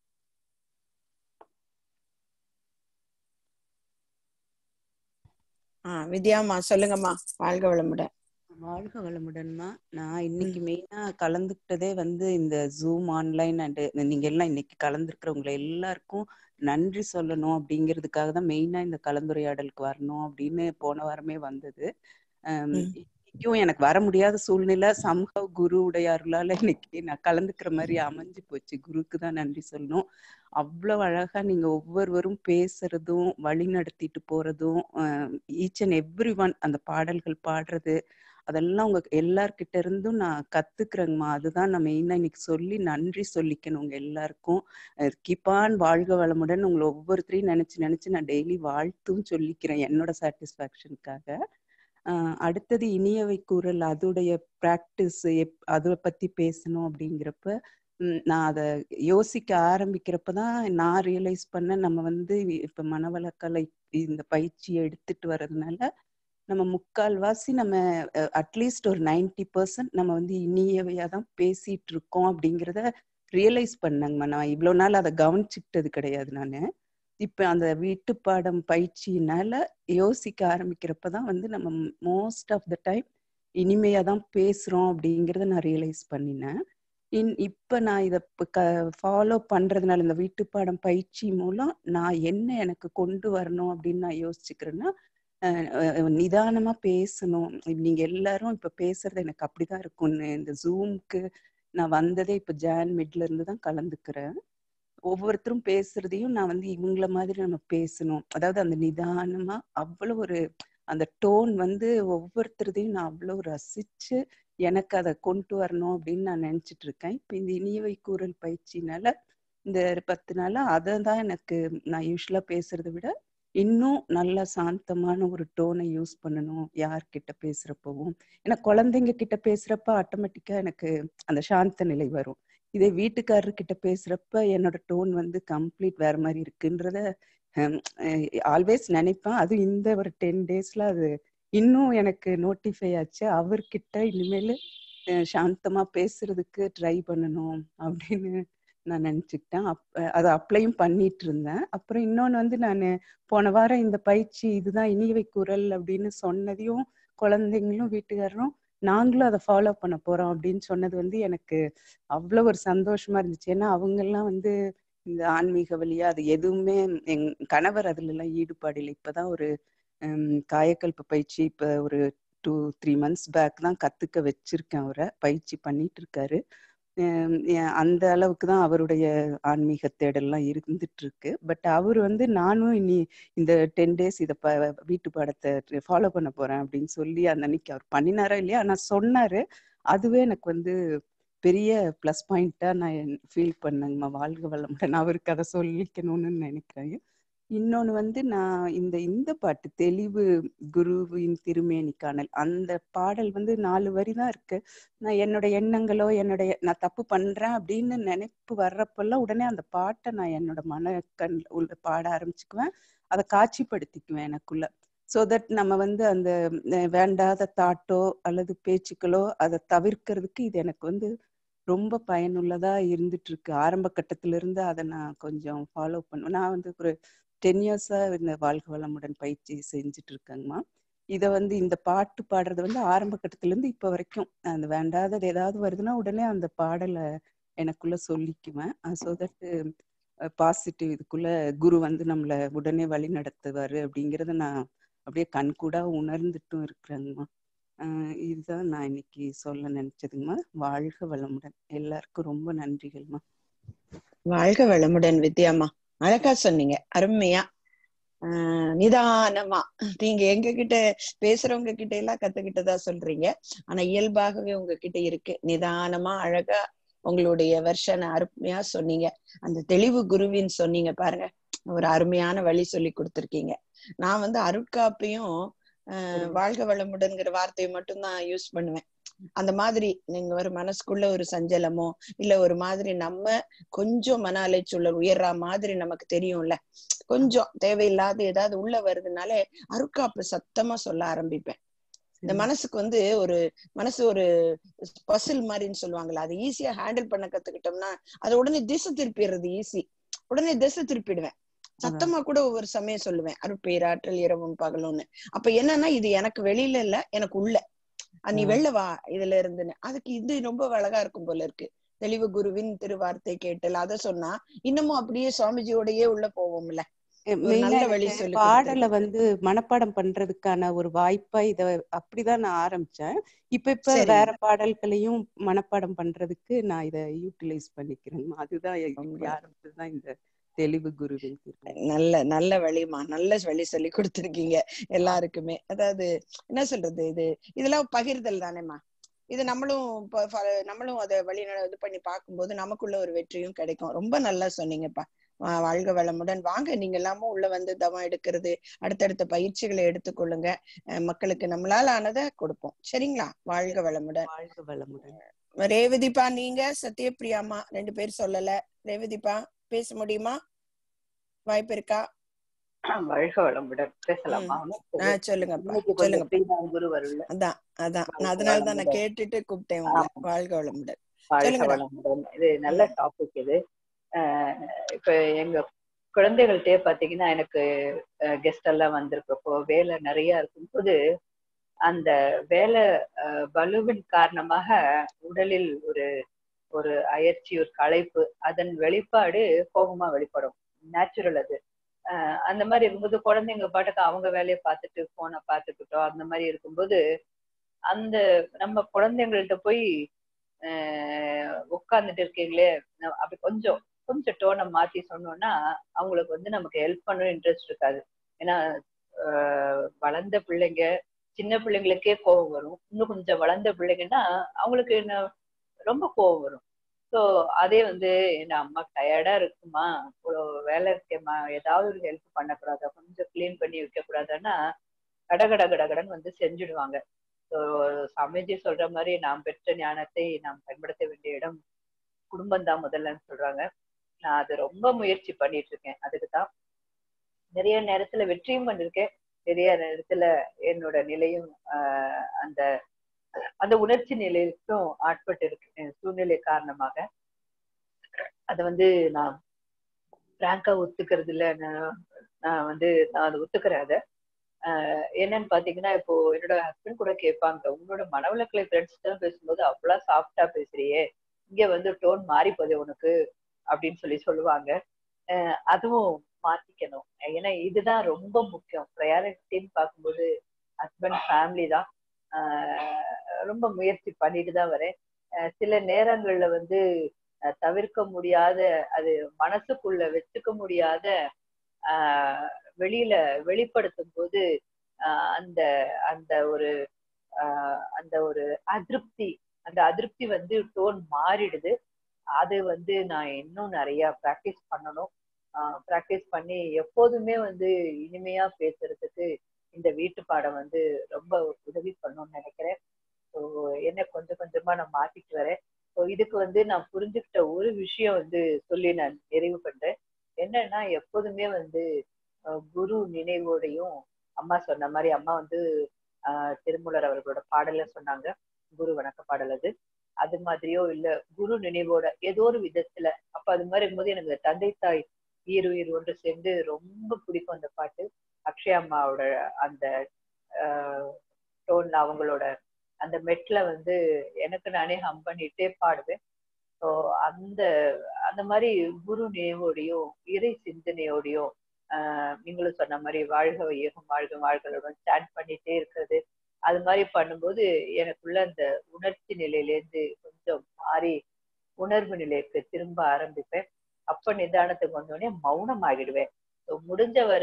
ஆஹ் வித்யாமா சொல்லுங்கம்மா வாழ்க வளமுடன் வாழ்க வளமுடன்மா நான் இன்னைக்கு மெயினா கலந்துக்கிட்டதே வந்து இந்த ஜூம் ஆன்லைன் அண்ட் நீங்க எல்லாம் இன்னைக்கு கலந்துருக்கிறவங்க எல்லாருக்கும் நன்றி சொல்லணும் அப்படிங்கிறதுக்காக தான் மெயினா இந்த கலந்துரையாடலுக்கு வரணும் அப்படின்னு போன வாரமே வந்தது ஆம், ம். இன்னைக்கும் எனக்கு வர முடியாத சூழ்நிலை சம்ஹவ் குரு உடைய அருளால இன்னைக்கு நான் கலந்துக்கிற மாதிரி அமைஞ்சு போச்சு குருக்கு தான் நன்றி சொல்லணும் அவ்வளவு அழகா நீங்க ஒவ்வொருவரும் பேசுறதும் வழி நடத்திட்டு போறதும் ஈச் அண்ட் எவ்ரி ஒன் அந்த பாடல்கள் பாடுறது அதெல்லாம் உங்க எல்லார்கிட்ட இருந்தும் நான் கத்துக்கிறேங்கம்மா அதுதான் நான் மெயினா இன்னைக்கு சொல்லி நன்றி சொல்லிக்கணும் உங்க எல்லாருக்கும் கிப்பான் வாழ்க வளமுடன் உங்களை ஒவ்வொருத்தரையும் நினைச்சு நினைச்சு நான் டெய்லி வாழ்த்தும் சொல்லிக்கிறேன் என்னோட சாட்டிஸ்ஃபேக்ஷனுக்காக ஆஹ் அடுத்தது இனியவை கூறல் அதோடைய ப்ராக்டிஸ் எப் அதை பத்தி பேசணும் அப்படிங்கிறப்ப உம் நான் அதை யோசிக்க ஆரம்பிக்கிறப்ப தான் நான் ரியலைஸ் பண்ண நம்ம வந்து இப்ப மனவளக்கலை இந்த பயிற்சியை எடுத்துட்டு வர்றதுனால நம்ம முக்கால்வாசி நம்ம அட்லீஸ்ட் ஒரு நைன்டி பர்சன்ட் நம்ம வந்து இனியவையா தான் பேசிட்டு இருக்கோம் அப்படிங்கிறத ரியலைஸ் பண்ணேங்கம்மா நான் இவ்வளவு நாள் அதை கவனிச்சுக்கிட்டது கிடையாது நானு இப்ப அந்த வீட்டு பாடம் பயிற்சியினால யோசிக்க ஆரம்பிக்கிறப்பதான் வந்து நம்ம மோஸ்ட் ஆஃப் த டைம் இனிமையா தான் பேசுறோம் அப்படிங்கறத நான் ரியலைஸ் பண்ணினேன் இன் இப்ப நான் இத ஃபாலோ பண்றதுனால இந்த வீட்டு பாடம் பயிற்சி மூலம் நான் என்ன எனக்கு கொண்டு வரணும் அப்படின்னு நான் யோசிச்சுக்கிறேன்னா அஹ் அஹ் நிதானமா பேசணும் நீங்க எல்லாரும் இப்ப பேசுறது எனக்கு அப்படிதான் இருக்கும்னு இந்த ஜூம்க்கு நான் வந்ததே இப்ப ஜான் மிட்ல இருந்து தான் கலந்துக்கிறேன் ஒவ்வொருத்தரும் பேசுறதையும் நான் வந்து இவங்கள மாதிரி நம்ம பேசணும் அதாவது அந்த நிதானமா அவ்வளவு ஒரு அந்த டோன் வந்து ஒவ்வொருத்தரதையும் நான் அவ்வளவு ரசிச்சு எனக்கு அதை கொண்டு வரணும் அப்படின்னு நான் நினைச்சிட்டு இருக்கேன் இப்ப இந்த இனியவை கூறல் பயிற்சினால இந்த பத்து நாளா அதை தான் எனக்கு நான் யூஸ்வலா பேசுறதை விட இன்னும் நல்ல சாந்தமான ஒரு டோனை யூஸ் பண்ணணும் யார்கிட்ட பேசுறப்பவும் ஏன்னா குழந்தைங்க கிட்ட பேசுறப்ப ஆட்டோமேட்டிக்கா எனக்கு அந்த சாந்த நிலை வரும் இதே வீட்டுக்காரர் கிட்ட பேசுறப்ப என்னோட டோன் வந்து கம்ப்ளீட் வேற மாதிரி இருக்குன்றத ஆல்வேஸ் நினைப்பேன் அது இந்த ஒரு டென் டேஸ்ல அது இன்னும் எனக்கு நோட்டிஃபை ஆச்சு அவர்கிட்ட இனிமேல் சாந்தமா பேசுறதுக்கு ட்ரை பண்ணணும் அப்படின்னு நான் நினைச்சுக்கிட்டேன் அப் அதை அப்ளையும் பண்ணிட்டு இருந்தேன் அப்புறம் இன்னொன்னு வந்து நான் போன வாரம் இந்த பயிற்சி இதுதான் இனியவை குரல் அப்படின்னு சொன்னதையும் குழந்தைங்களும் வீட்டுக்காரரும் நாங்களும் அதை ஃபாலோ பண்ண போறோம் அப்படின்னு சொன்னது வந்து எனக்கு அவ்வளோ ஒரு சந்தோஷமா இருந்துச்சு ஏன்னா அவங்க எல்லாம் வந்து இந்த ஆன்மீக வழியா அது எதுவுமே எங் கணவர் அதுல எல்லாம் ஈடுபாடு இல்லை இப்பதான் ஒரு காயக்கல்ப பயிற்சி இப்ப ஒரு டூ த்ரீ மந்த்ஸ் பேக் தான் கத்துக்க வச்சிருக்கேன் அவரை பயிற்சி பண்ணிட்டு இருக்காரு அந்த அளவுக்கு தான் அவருடைய ஆன்மீக தேடல்லாம் இருந்துட்டு இருக்கு பட் அவர் வந்து நானும் இனி இந்த டென் டேஸ் இதை ப வீட்டு பாடத்தை ஃபாலோ பண்ண போறேன் அப்படின்னு சொல்லி அந்த அன்னைக்கு அவர் பண்ணினாரா இல்லையா ஆனா சொன்னாரு அதுவே எனக்கு வந்து பெரிய ப்ளஸ் பாயிண்டா நான் ஃபீல் பண்ணேங்கம்மா வாழ்க வளமுடன் அவருக்கு அதை சொல்லிக்கணும்னு நினைக்கிறேன் இன்னொன்னு வந்து நான் இந்த இந்த பாட்டு தெளிவு குருவின் திருமேனி காணல் அந்த பாடல் வந்து நாலு வரி தான் இருக்கு நான் என்னோட எண்ணங்களோ என்னுடைய நான் தப்பு பண்றேன் அப்படின்னு நினைப்பு வர்றப்பெல்லாம் உடனே அந்த பாட்டை நான் என்னோட மன கண் உள்ள பாட ஆரம்பிச்சுக்குவேன் அதை காட்சிப்படுத்திக்குவேன் எனக்குள்ள ஸோ தட் நம்ம வந்து அந்த அஹ், வேண்டாத தாட்டோ அல்லது பேச்சுக்களோ அதை தவிர்க்கிறதுக்கு இது எனக்கு வந்து ரொம்ப பயனுள்ளதா இருந்துட்டு இருக்கு ஆரம்ப கட்டத்துல இருந்து அதை நான் கொஞ்சம் ஃபாலோ பண்ணுவேன் நான் வந்து ஒரு டென் இயர்ஸா இந்த வாழ்க வளமுடன் பயிற்சி செஞ்சுட்டு இருக்கேங்கம்மா இதை வந்து இந்த பாட்டு பாடுறது வந்து ஆரம்ப கட்டத்துல இருந்து இப்ப வரைக்கும் அந்த வேண்டாதது ஏதாவது வருதுன்னா உடனே அந்த பாடலை எனக்குள்ள சொல்லிக்குவேன் ஸோ தட் பாசிட்டிவ் இதுக்குள்ள குரு வந்து நம்மளை உடனே வழி நடத்துவாரு அப்படிங்கறத நான் அப்படியே கண்கூடா உணர்ந்துட்டும் இருக்கிறேங்கம்மா ஆஹ் இதுதான் நான் இன்னைக்கு சொல்ல நினைச்சதுங்கம்மா வாழ்க வளமுடன் எல்லாருக்கும் ரொம்ப நன்றிகள்மா வாழ்க வளமுடன் வித்யாம்மா அழகா சொன்னீங்க அருமையா ஆஹ் நிதானமா நீங்க எங்க கிட்ட பேசுறவங்க கிட்ட எல்லாம் கத்துக்கிட்டதா சொல்றீங்க ஆனா இயல்பாகவே உங்ககிட்ட இருக்கு நிதானமா அழகா உங்களுடைய வெர்ஷனை அருமையா சொன்னீங்க அந்த தெளிவு குருவின்னு சொன்னீங்க பாருங்க ஒரு அருமையான வழி சொல்லி கொடுத்துருக்கீங்க நான் வந்து அருட்காப்பையும் ஆஹ் வாழ்க வளமுடன்ங்கிற வார்த்தையை மட்டும்தான் யூஸ் பண்ணுவேன் அந்த மாதிரி நீங்க ஒரு மனசுக்குள்ள ஒரு சஞ்சலமோ இல்ல ஒரு மாதிரி நம்ம கொஞ்சம் மன அலைச்சூழல் உயர்ற மாதிரி நமக்கு தெரியும்ல கொஞ்சம் தேவையில்லாத ஏதாவது உள்ள வருதுனாலே அருட்காப்பு சத்தமா சொல்ல ஆரம்பிப்பேன் இந்த மனசுக்கு வந்து ஒரு மனசு ஒரு பசில் மாதிரின்னு சொல்லுவாங்கல்ல அது ஈஸியா ஹேண்டில் பண்ண கத்துக்கிட்டோம்னா அதை உடனே திசை திருப்பிடுறது ஈஸி உடனே திசை திருப்பிடுவேன் சத்தமா கூட ஒவ்வொரு சமயம் சொல்லுவேன் அருட்பேராற்றல் இரவும் பகலும்னு அப்ப என்னன்னா இது எனக்கு வெளியில இல்ல எனக்கு உள்ள அஹ் நீ ஆ. வெளில வா இதுல இருந்துன்னு அதுக்கு இது ரொம்ப அழகா இருக்கும் போல இருக்கு தெளிவு குருவின் திருவார்த்தை கேட்டல் அத சொன்னா இன்னமும் அப்படியே சுவாமிஜியோடயே உள்ள போவோம்ல ஒரு மெயினா நல்ல வழி எனக்கு சொல்லி பாடலை வந்து மனப்பாடம் பண்றதுக்கான ஒரு வாய்ப்பா இத அப்படிதான் நான் ஆரம்பிச்சேன் இப்ப இப்ப சரிங்க. வேற பாடல்களையும் மனப்பாடம் பண்றதுக்கு நான் இத யூட்டிலைஸ் பண்ணிக்கிறேன் அதுதான் இப்படி ரொம்ப. ஆரம்பிச்சதுதான் இந்த தெளிவு குருவின் திருவிழா. நல்ல நல்ல வழிமா நல்ல வழி சொல்லி கொடுத்துருக்கீங்க எல்லாருக்குமே அதாவது என்ன சொல்றது இது இதெல்லாம் பகிர்தல் தானேம்மா இது நம்மளும் ப- ஃப- நம்மளும் அதை வழி நட- இது பண்ணி பார்க்கும்போது நமக்குள்ள ஒரு வெற்றியும் கிடைக்கும் ரொம்ப நல்லா சொன்னீங்கப்பா வா- வாழ்க வளமுடன் வாங்க நீங்க எல்லாமும் உள்ள வந்து தவம் எடுக்கிறது அடுத்தடுத்த பயிற்சிகளை எடுத்துக்கொள்ளுங்க அஹ் மக்களுக்கு நம்மளால ஆனதை கொடுப்போம் சரிங்களா வாழ்க வளமுடன் வாழ்க வளமுடன் ரேவதிப்பா நீங்க சத்யபிரியாமா ரெண்டு பேர் சொல்லல ரேவதிப்பா பேச முடியுமா வாய்ப்பு இருக்கா வாழ்க வளமுடன் பேசலாமா ஆஹ் சொல்லுங்கப்பா இன்னைக்கு கொஞ்சம் சொல்லுங்க ஃப்ரீதான் குரு வரும்ல அதான் அதான் நான் வாழ்க அதனால தான் நான் வளமுடன். கேட்டுட்டு கூப்பிட்டேன் உங்களை ஆமா. வாழ்க வளமுடன் வாழ்க சொல்லுங்கடா. வளமுடன் இது நல்ல டாபிக் இது அஹ் இப்ப எங்க குழந்தைகள்கிட்டயே பாத்தீங்கன்னா எனக்கு கெஸ்ட் எல்லாம் வந்திருக்கப்போ வேலை நிறைய இருக்கும்போது அந்த வேலை அஹ், பலுவின் காரணமாக உடலில் ஒரு ஒரு அயற்சி ஒரு களைப்பு அதன் வெளிப்பாடு கோபமா வெளிப்படும் நேச்சுரல் அது அஹ், அந்த மாதிரி இருக்கும்போது குழந்தைங்க பாட்டுக்கு அவங்க வேலையை பார்த்துட்டு போனை பார்த்துக்கிட்டோம் அந்த மாதிரி இருக்கும்போது அந்த நம்ம குழந்தைங்கள்ட்ட போய் உட்கார்ந்துட்டு இருக்கீங்களே ந- அப்படி கொஞ்சம் கொஞ்சம் டோனை மாத்தி சொன்னோம்னா அவங்களுக்கு வந்து நமக்கு ஹெல்ப் பண்ண இன்ட்ரெஸ்ட் இருக்காது ஏன்னா ஆஹ் வளர்ந்த பிள்ளைங்க சின்ன பிள்ளைங்களுக்கே கோவம் வரும் இன்னும் கொஞ்சம் வளர்ந்த பிள்ளைங்கன்னா அவங்களுக்கு என்ன ரொம்ப கோவம் வரும் ஸோ அதே வந்து என்ன அம்மா டயர்டா இருக்குமா இவ்வளோ வேலை இருக்கேம்மா ஏதாவது ஒரு ஹெல்ப் பண்ணக்கூடாதா கொஞ்சம் க்ளீன் பண்ணி வைக்க கூடாதான்னா கட கட கடகடன்னு வந்து செஞ்சுடுவாங்க ஸோ சமைஜி சொல்ற மாதிரி நாம் பெற்ற ஞானத்தை நாம் பயன்படுத்த வேண்டிய இடம் குடும்பம் தான் முதல்லன்னு சொல்றாங்க நான் அது ரொம்ப முயற்சி பண்ணிட்டு இருக்கேன் அதுக்கு தான் நிறைய நேரத்துல வெற்றியும் பண்ணிருக்கேன் நிறைய நேரத்துல என்னோட நிலையும் ஆஹ் அந்த அந்த உணர்ச்சி நிலைக்கும் ஆட்பட்டு இருக்கு சூழ்நிலை காரணமாக அதை வந்து நான் பிராங்கா ஒத்துக்கிறது இல்ல நான் நான் வந்து நான் அதை ஒத்துக்கிறேன் அதை ஆஹ் என்னன்னு பாத்தீங்கன்னா இப்போ என்னோட ஹஸ்பண்ட் கூட கேட்பாங்க உன்னோட மனவளக்கலை ஃப்ரெண்ட்ஸ் தான் பேசும்போது அவ்வளவு சாஃப்டா பேசுறியே இங்க வந்து டோன் மாறி போகுது உனக்கு அப்படின்னு சொல்லி சொல்லுவாங்க ஆஹ் அதுவும் மாத்திக்கணும் ஏன்னா இதுதான் ரொம்ப முக்கியம் ப்ரையாரிட்டின்னு பார்க்கும்போது ஹஸ்பண்ட் ஃபேமிலி தான் ஆஹ் ரொம்ப முயற்சி பண்ணிட்டு தான் வரேன் ஆஹ் சில நேரங்கள்ல வந்து ஆஹ் தவிர்க்க முடியாத அது மனசுக்குள்ள வச்சுக்க முடியாத ஆஹ் வெளியில வெளிப்படுத்தும் போது ஆஹ் அந்த அந்த ஒரு ஆஹ் அந்த ஒரு அதிருப்தி அந்த அதிருப்தி வந்து டோன் மாறிடுது அது வந்து நான் இன்னும் நிறைய ப்ராக்டிஸ் பண்ணணும் ப்ராக்டிஸ் பண்ணி எப்போதுமே வந்து இனிமையா பேசுறதுக்கு இந்த வீட்டு பாடம் வந்து ரொம்ப உதவி பண்ணணும்னு நினைக்கிறேன் ஸோ என்ன கொஞ்சம் கொஞ்சமா நான் மாத்திட்டு வரேன் ஸோ இதுக்கு வந்து நான் புரிஞ்சுக்கிட்ட ஒரு விஷயம் வந்து சொல்லி நான் நிறைவு பண்றேன் என்னன்னா எப்போதுமே வந்து அஹ், குரு நினைவோடையும் அம்மா சொன்ன மாதிரி அம்மா வந்து ஆஹ் திருமூலர் அவர்களோட பாடல சொன்னாங்க குரு வணக்க பாடல் அது அது மாதிரியோ இல்ல குரு நினைவோட ஏதோ ஒரு விதத்துல அப்ப அது மாதிரி இருக்கும்போது எனக்கு தந்தை தாய் ஈர் உயிர் ஒன்று சேர்ந்து ரொம்ப பிடிக்கும் அந்த பாட்டு அக்ஷயா அம்மாவோட அந்த டோன்ல அவங்களோட அந்த மெட்ல வந்து எனக்கு நானே ஹம் பண்ணிட்டே பாடுவேன் ஸோ அந்த அந்த மாதிரி குரு நினைவோடையும் இறை சிந்தனையோடையும் ஆஹ் நீங்களும் சொன்ன மாதிரி வாழ்க வையகம் வாழ்க வாழ்களுடன் ஸ்டாண்ட் பண்ணிட்டே இருக்கிறது அது மாதிரி பண்ணும்போது எனக்குள்ள அந்த உணர்ச்சி நிலையிலேருந்து கொஞ்சம் மாறி உணர்வு நிலைக்கு திரும்ப ஆரம்பிப்பேன் அப்ப நிதானத்துக்கு வந்தோடனே மௌனம் ஆகிடுவேன் ஸோ முடிஞ்ச வர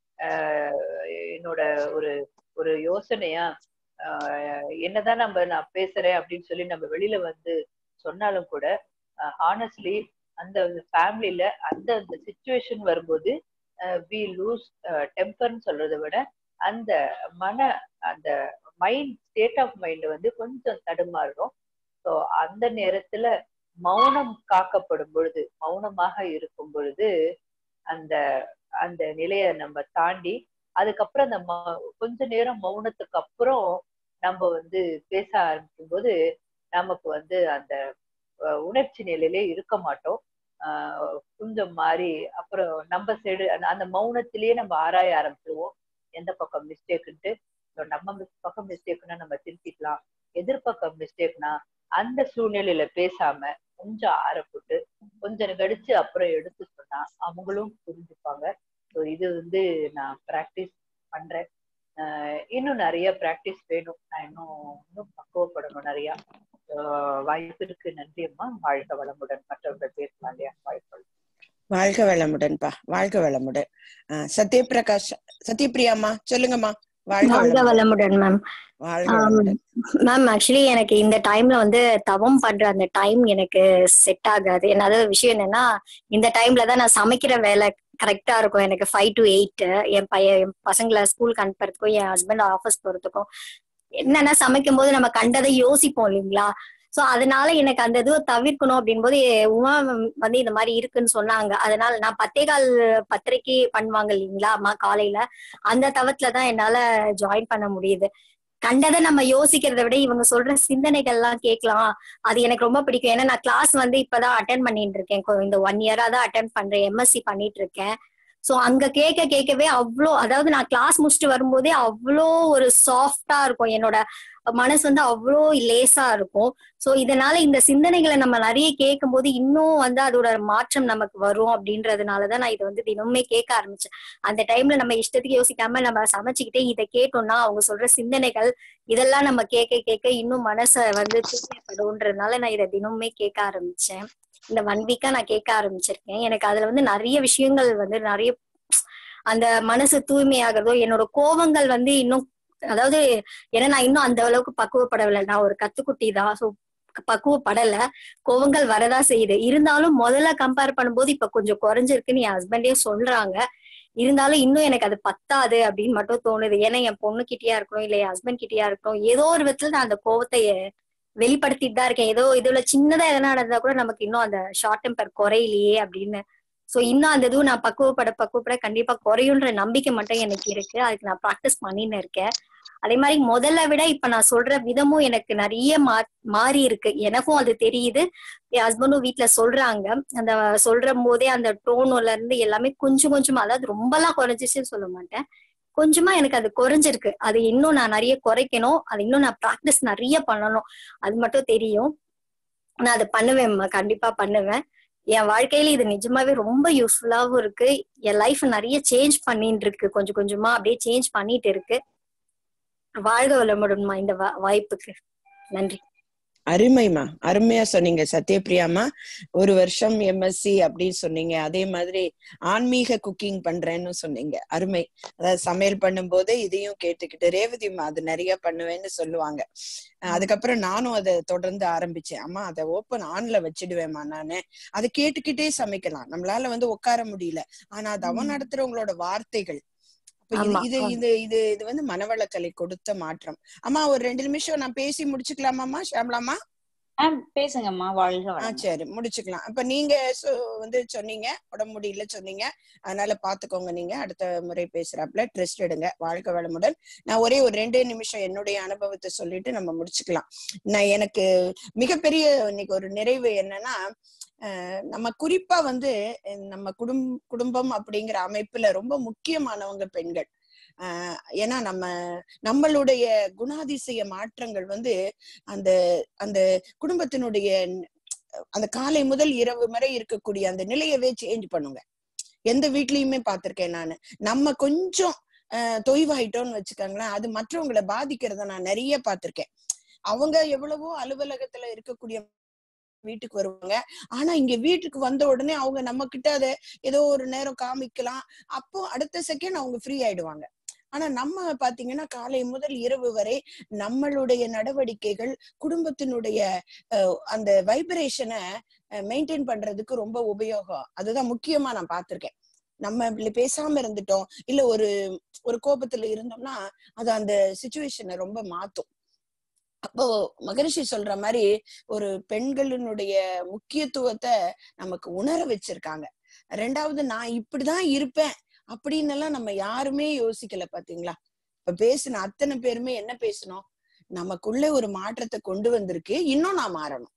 என்னோட ஒரு ஒரு யோசனையா என்னதான் நம்ம நான் பேசுறேன் அப்படின்னு சொல்லி நம்ம வெளியில வந்து சொன்னாலும் கூட ஹானஸ்ட்லி அந்த ஃபேமிலியில அந்த அந்த சுச்சுவேஷன் வரும்போது வி லூஸ் டெம்பர்னு சொல்றதை விட அந்த மன அந்த மைண்ட் ஸ்டேட் ஆஃப் மைண்ட் வந்து கொஞ்சம் தடுமாறுறோம் ஸோ அந்த நேரத்துல மௌனம் காக்கப்படும் பொழுது மௌனமாக இருக்கும் பொழுது அந்த அந்த நிலைய நம்ம தாண்டி அதுக்கப்புறம் அந்த கொஞ்ச நேரம் மௌனத்துக்கு அப்புறம் நம்ம வந்து பேச ஆரம்பிக்கும் போது நமக்கு வந்து அந்த உணர்ச்சி நிலையிலே இருக்க மாட்டோம் ஆஹ் கொஞ்சம் மாறி அப்புறம் நம்ம சைடு அந்த மௌனத்திலேயே நம்ம ஆராய ஆரம்பிச்சிருவோம் எந்த பக்கம் மிஸ்டேக்குன்ட்டு நம்ம பக்கம் மிஸ்டேக்னா நம்ம திருத்திக்கலாம் எதிர்பக்கம் மிஸ்டேக்னா அந்த சூழ்நிலையில பேசாம கொஞ்சம் ஆறப்பட்டு கொஞ்சம் கடிச்சு அப்புறம் எடுத்து சொன்னா அவங்களும் புரிஞ்சுப்பாங்க ஸோ இது வந்து நான் ப்ராக்டிஸ் பண்றேன் இன்னும் நிறைய ப்ராக்டிஸ் வேணும் நான் இன்னும் இன்னும் பக்குவப்படணும் நிறைய வாய்ப்பிற்கு நன்றி அம்மா வாழ்க வளமுடன் மற்றவர்கள் பேசலாம் இல்லையா வாய்ப்பு வாழ்க வளமுடன்பா வாழ்க வளமுடன் சத்யபிரகாஷ் சத்யபிரியாம்மா சொல்லுங்கம்மா வாழ்க வளமுடன் மேம் மேம் ஆக்சுவலி எனக்கு இந்த டைம்ல வந்து தவம் பண்ற அந்த டைம் எனக்கு செட் ஆகாது என்னது விஷயம் என்னன்னா இந்த டைம்ல தான் நான் சமைக்கிற வேலை கரெக்டா இருக்கும் எனக்கு ஃபைவ் டு எயிட் என் பையன் என் பசங்களை ஸ்கூலுக்கு அனுப்புறதுக்கும் என் ஹஸ்பண்ட் ஆஃபீஸ் போறதுக்கும் என்னன்னா சமைக்கும் போது நம்ம கண்டதை யோசிப்போம் இல்லைங்களா சோ அதனால எனக்கு அந்த இதுவை தவிர்க்கணும் அப்படின் போது உமா வந்து இந்த மாதிரி இருக்குன்னு சொன்னாங்க அதனால நான் பத்தே கால் பத்திரிக்கை பண்ணுவாங்க இல்லைங்களா அம்மா காலையில அந்த தவத்துல என்னால ஜாயின் பண்ண முடியுது கண்டதை நம்ம யோசிக்கிறத விட இவங்க சொல்ற சிந்தனைகள் எல்லாம் கேட்கலாம் அது எனக்கு ரொம்ப பிடிக்கும் ஏன்னா நான் கிளாஸ் வந்து இப்பதான் அட்டன் பண்ணிட்டு இருக்கேன் இந்த ஒன் இயரா தான் அட்டன் பண்றேன் எம்எஸ்சி பண்ணிட்டு இருக்கேன் சோ அங்க கேட்க கேட்கவே அவ்வளோ அதாவது நான் கிளாஸ் முடிச்சுட்டு வரும்போதே அவ்வளோ ஒரு சாஃப்டா இருக்கும் என்னோட மனசு வந்து அவ்வளோ லேசா இருக்கும் சோ இதனால இந்த சிந்தனைகளை நம்ம நிறைய கேட்கும் போது இன்னும் வந்து அதோட மாற்றம் நமக்கு வரும் அப்படின்றதுனாலதான் நான் இதை வந்து தினமுமே கேட்க ஆரம்பிச்சேன் அந்த டைம்ல நம்ம இஷ்டத்துக்கு யோசிக்காம நம்ம சமைச்சுக்கிட்டே இதை கேட்டோம்னா அவங்க சொல்ற சிந்தனைகள் இதெல்லாம் நம்ம கேட்க கேட்க இன்னும் மனசை வந்து தூய்மைப்படும்ன்றதுனால நான் இதை தினமுமே கேட்க ஆரம்பிச்சேன் இந்த ஒன் வீக்கா நான் கேட்க ஆரம்பிச்சிருக்கேன் எனக்கு அதுல வந்து நிறைய விஷயங்கள் வந்து நிறைய அந்த மனசு தூய்மையாகிறதோ என்னோட கோபங்கள் வந்து இன்னும் அதாவது ஏன்னா நான் இன்னும் அந்த அளவுக்கு பக்குவப்படவில்லை நான் ஒரு கத்துக்குட்டி தான் ஸோ பக்குவப்படல கோவங்கள் வரதா செய்யுது இருந்தாலும் முதல்ல கம்பேர் பண்ணும்போது இப்ப கொஞ்சம் குறைஞ்சிருக்குன்னு என் ஹஸ்பண்டே சொல்றாங்க இருந்தாலும் இன்னும் எனக்கு அது பத்தாது அப்படின்னு மட்டும் தோணுது ஏன்னா என் பொண்ணு கிட்டயா இருக்கணும் இல்ல என் ஹஸ்பண்ட் கிட்டயா இருக்கணும் ஏதோ ஒரு விதத்துல நான் அந்த கோவத்தை வெளிப்படுத்திட்டு தான் இருக்கேன் ஏதோ இதுல சின்னதா எதனா நடந்தா கூட நமக்கு இன்னும் அந்த ஷார்ட் டெம்பர் குறையிலையே அப்படின்னு சோ இன்னும் அந்த இதுவும் நான் பக்குவப்பட பக்குவப்பட கண்டிப்பா குறையுன்ற நம்பிக்கை மட்டும் எனக்கு இருக்கு அதுக்கு நான் ப்ராக்டிஸ் பண்ணின்னு இருக்கேன் அதே மாதிரி முதல்ல விட இப்ப நான் சொல்ற விதமும் எனக்கு நிறைய மா மாறி இருக்கு எனக்கும் அது தெரியுது என் ஹஸ்பண்டும் வீட்டுல சொல்றாங்க அந்த சொல்ற போதே அந்த டோனுல இருந்து எல்லாமே கொஞ்சம் கொஞ்சமா அதாவது ரொம்பலாம் குறைஞ்சிச்சுன்னு சொல்ல மாட்டேன் கொஞ்சமா எனக்கு அது குறைஞ்சிருக்கு அது இன்னும் நான் நிறைய குறைக்கணும் அது இன்னும் நான் ப்ராக்டிஸ் நிறைய பண்ணணும் அது மட்டும் தெரியும் நான் அதை பண்ணுவேன் கண்டிப்பா பண்ணுவேன் என் வாழ்க்கையில இது நிஜமாவே ரொம்ப யூஸ்ஃபுல்லாவும் இருக்கு என் லைஃப் நிறைய சேஞ்ச் பண்ணிட்டு இருக்கு கொஞ்சம் கொஞ்சமா அப்படியே சேஞ்ச் பண்ணிட்டு இருக்கு வாழ்க வளமுடன்மா இந்த வாய்ப்புக்கு நன்றி அருமைமா அருமையா சொன்னீங்க சத்யபிரியாமா ஒரு வருஷம் எம்எஸ்சி அப்படின்னு சொன்னீங்க அதே மாதிரி ஆன்மீக குக்கிங் பண்றேன்னு சொன்னீங்க அருமை அதாவது சமையல் பண்ணும்போது இதையும் கேட்டுக்கிட்டு ரேவதிமா அது நிறைய பண்ணுவேன்னு சொல்லுவாங்க அதுக்கப்புறம் நானும் அதை தொடர்ந்து ஆரம்பிச்சேன் அம்மா அதை ஓப்பன் ஆன்ல வச்சிடுவேம்மா நானு அதை கேட்டுக்கிட்டே சமைக்கலாம் நம்மளால வந்து உட்கார முடியல ஆனா அது அவன் நடத்துறவங்களோட வார்த்தைகள் இது இது இது இது வந்து மனவளக்கலை கொடுத்த மாற்றம் அம்மா ஒரு ரெண்டு நிமிஷம் நான் பேசி முடிச்சுக்கலாமாமா ஷாம்லாமா ஆ பேசுங்கம்மா வாழ்க ஆ வளமுடன் சரி முடிச்சுக்கலாம் அப்ப நீங்க சொ- வந்து சொன்னீங்க உடம்பு முடியல சொன்னீங்க அதனால பாத்துக்கோங்க நீங்க அடுத்த முறை பேசுறாப்புல ட்ரெஸ்ட் எடுங்க வாழ்க்கை வளமுடன் நான் ஒரே ஒரு ரெண்டே நிமிஷம் என்னுடைய அனுபவத்தை சொல்லிட்டு நம்ம முடிச்சுக்கலாம் நான் எனக்கு மிகப்பெரிய இன்னைக்கு ஒரு நிறைவு என்னன்னா அஹ் நம்ம குறிப்பா வந்து அஹ் நம்ம குடும் குடும்பம் அப்படிங்கிற அமைப்புல ரொம்ப முக்கியமானவங்க பெண்கள் ஆஹ் ஏன்னா நம்ம நம்மளுடைய குணாதிசய மாற்றங்கள் வந்து அந்த அந்த குடும்பத்தினுடைய அந்த காலை முதல் இரவு வரை இருக்கக்கூடிய அந்த நிலையவே சேஞ்ச் பண்ணுங்க எந்த வீட்லயுமே பார்த்திருக்கேன் நானு நம்ம கொஞ்சம் ஆஹ் தொய்வாயிட்டோம்னு வச்சுக்கோங்களேன் அது மற்றவங்களை பாதிக்கிறத நான் நிறைய பார்த்திருக்கேன் அவங்க எவ்வளவோ அலுவலகத்துல இருக்கக்கூடிய வீட்டுக்கு வருவாங்க ஆனா இங்க வீட்டுக்கு வந்த உடனே அவங்க நம்ம கிட்ட அதை ஏதோ ஒரு நேரம் காமிக்கலாம் அப்போ அடுத்த செகண்ட் அவங்க ஃப்ரீ ஆயிடுவாங்க ஆனா நம்ம பாத்தீங்கன்னா காலை முதல் இரவு வரை நம்மளுடைய நடவடிக்கைகள் குடும்பத்தினுடைய அஹ், அந்த வைப்ரேஷனை மெயின்டைன் பண்றதுக்கு ரொம்ப உபயோகம் அதுதான் முக்கியமா நான் பார்த்திருக்கேன் நம்ம இப்படி பேசாம இருந்துட்டோம் இல்ல ஒரு ஒரு கோபத்துல இருந்தோம்னா அது அந்த சுச்சுவேஷனை ரொம்ப மாத்தும் அப்போ மகரிஷி சொல்ற மாதிரி ஒரு பெண்களினுடைய முக்கியத்துவத்தை நமக்கு உணர வச்சிருக்காங்க ரெண்டாவது நான் இப்படிதான் இருப்பேன் அப்படின்னு எல்லாம் நம்ம யாருமே யோசிக்கல பாத்தீங்களா இப்ப பேசின அத்தனை பேருமே என்ன பேசணும் நமக்குள்ள ஒரு மாற்றத்தை கொண்டு வந்திருக்கு இன்னும் நான் மாறணும்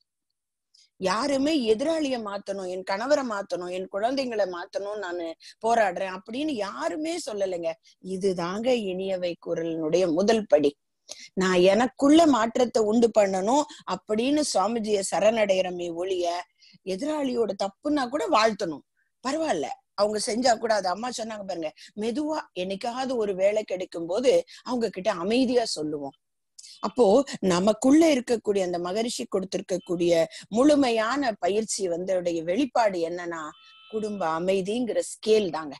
யாருமே எதிராளிய மாத்தணும் என் கணவரை மாத்தணும் என் குழந்தைங்களை மாத்தணும் நான் போராடுறேன் அப்படின்னு யாருமே சொல்லலைங்க இதுதாங்க இனியவை குரலினுடைய முதல் படி நான் எனக்குள்ள மாற்றத்தை உண்டு பண்ணணும் அப்படின்னு சுவாமிஜிய சரணடைகிறமே ஒழிய எதிராளியோட தப்புன்னா கூட வாழ்த்தணும் பரவாயில்ல அவங்க செஞ்சா கூட அது அம்மா சொன்னாங்க பாருங்க மெதுவா என்னைக்காவது ஒரு வேலை கிடைக்கும் போது அவங்க கிட்ட அமைதியா சொல்லுவோம் அப்போ நமக்குள்ள இருக்கக்கூடிய அந்த மகரிஷி கொடுத்திருக்கக்கூடிய முழுமையான பயிற்சி வந்து உடைய வெளிப்பாடு என்னன்னா குடும்ப அமைதிங்கிற ஸ்கேல் தாங்க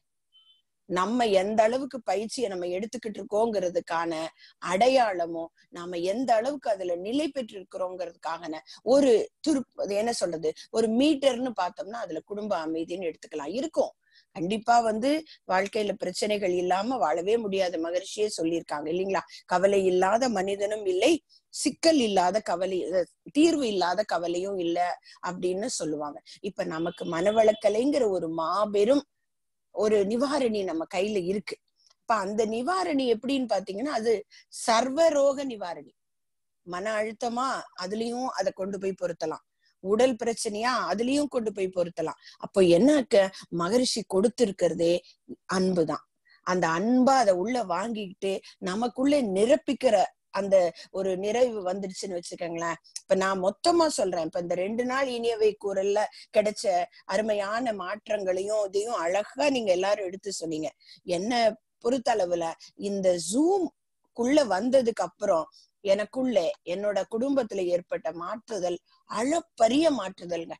நம்ம எந்த அளவுக்கு பயிற்சியை நம்ம எடுத்துக்கிட்டு இருக்கோங்கிறதுக்கான அடையாளமும் நாம எந்த அளவுக்கு அதுல நிலை பெற்று இருக்கிறோங்கிறதுக்கான ஒரு துரு அது என்ன சொல்றது ஒரு மீட்டர்னு பார்த்தோம்னா அதுல குடும்ப அமைதின்னு எடுத்துக்கலாம் இருக்கும் கண்டிப்பா வந்து வாழ்க்கையில பிரச்சனைகள் இல்லாம வாழவே முடியாத மகரிஷியே சொல்லியிருக்காங்க இல்லைங்களா கவலை இல்லாத மனிதனும் இல்லை சிக்கல் இல்லாத கவலை அஹ் தீர்வு இல்லாத கவலையும் இல்ல அப்படின்னு சொல்லுவாங்க இப்ப நமக்கு மனவளக்கலைங்கிற ஒரு மாபெரும் ஒரு நிவாரணி நம்ம கையில இருக்கு இப்ப அந்த நிவாரணி எப்படின்னு பாத்தீங்கன்னா அது சர்வரோக நிவாரணி மன அழுத்தமா அதுலயும் அதை கொண்டு போய் பொருத்தலாம் உடல் பிரச்சனையா அதுலயும் கொண்டு போய் பொருத்தலாம் அப்போ என்ன க- மகரிஷி கொடுத்திருக்கிறதே அன்புதான் அந்த அன்பா அதை உள்ள வாங்கிக்கிட்டு நமக்குள்ள நிரப்பிக்கிற அந்த ஒரு நிறைவு வந்துடுச்சுன்னு வச்சுக்கோங்களேன் இப்ப நான் மொத்தமா சொல்றேன் இப்ப இந்த ரெண்டு நாள் இனியவை கூறல்ல கிடைச்ச அருமையான மாற்றங்களையும் இதையும் அழகா நீங்க எல்லாரும் எடுத்து சொன்னீங்க என்ன பொறுத்தளவுல இந்த ஜூம் குள்ள வந்ததுக்கு அப்புறம் எனக்குள்ள என்னோட குடும்பத்துல ஏற்பட்ட மாற்றுதல் அளப்பரிய மாற்றுதல்ங்க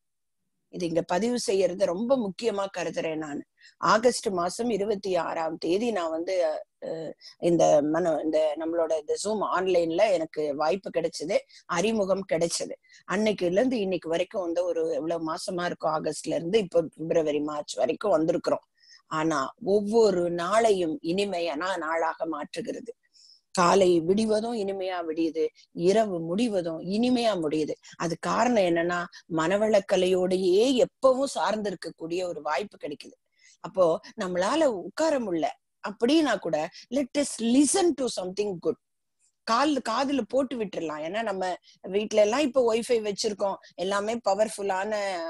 இது இங்க பதிவு செய்யறது ரொம்ப முக்கியமா கருதுறேன் நான் ஆகஸ்ட் மாசம் இருபத்தி ஆறாம் தேதி நான் வந்து அஹ், இந்த மன இந்த நம்மளோட இந்த ஜூம் ஆன்லைன்ல எனக்கு வாய்ப்பு கிடைச்சது அறிமுகம் கிடைச்சது அன்னைக்குல இருந்து இன்னைக்கு வரைக்கும் வந்து ஒரு எவ்வளவு மாசமா இருக்கும் ஆகஸ்ட்ல இருந்து இப்போ பிப்ரவரி மார்ச் வரைக்கும் வந்திருக்கிறோம் ஆனா ஒவ்வொரு நாளையும் இனிமையான நாளாக மாற்றுகிறது காலை விடிவதும் இனிமையா விடியுது இரவு முடிவதும் இனிமையா முடியுது அது காரணம் என்னன்னா மனவளக்கலையோடையே எப்பவும் சார்ந்து இருக்கக்கூடிய ஒரு வாய்ப்பு கிடைக்குது அப்போ நம்மளால உட்கார முடியல அப்படின்னா கூட let us listen to something good கால் காதுல போட்டு விட்டுறலாம் ஏன்னா நம்ம வீட்ல எல்லாம் இப்போ ஒய்ஃபை வச்சிருக்கோம் எல்லாமே பவர்ஃபுல்லான